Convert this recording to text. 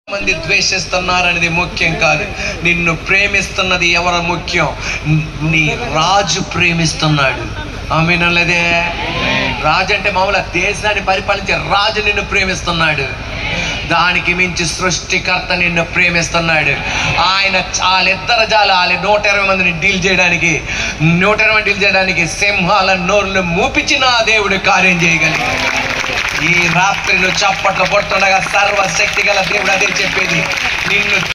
మంది ద్వేషిస్తున్నారనేది ముఖ్యం కాదు నిన్ను ప్రేమిస్తున్నది ఎవరు ముఖ్యం నీ రాజు ప్రేమిస్తున్నాడు ఆమెనలేదే రాజు అంటే మామూలు దేశాన్ని పరిపాలించే రాజు నిన్ను ప్రేమిస్తున్నాడు దానికి మించి సృష్టికర్త నిన్ను ప్రేమిస్తున్నాడు ఆయన వాళ్ళిద్దరు జాలు వాళ్ళ నూట ఇరవై మందిని డీల్ చేయడానికి నూట ఇరవై డీల్ చేయడానికి సింహాల నోరును మూపించిన ఆ దేవుడు కార్యం చేయగలిగాడు ఈ రాత్రి నువ్వు చప్పట్లు కొట్టుండగా సర్వశక్తి గల దేవుడు అదే చెప్పేది నిన్ను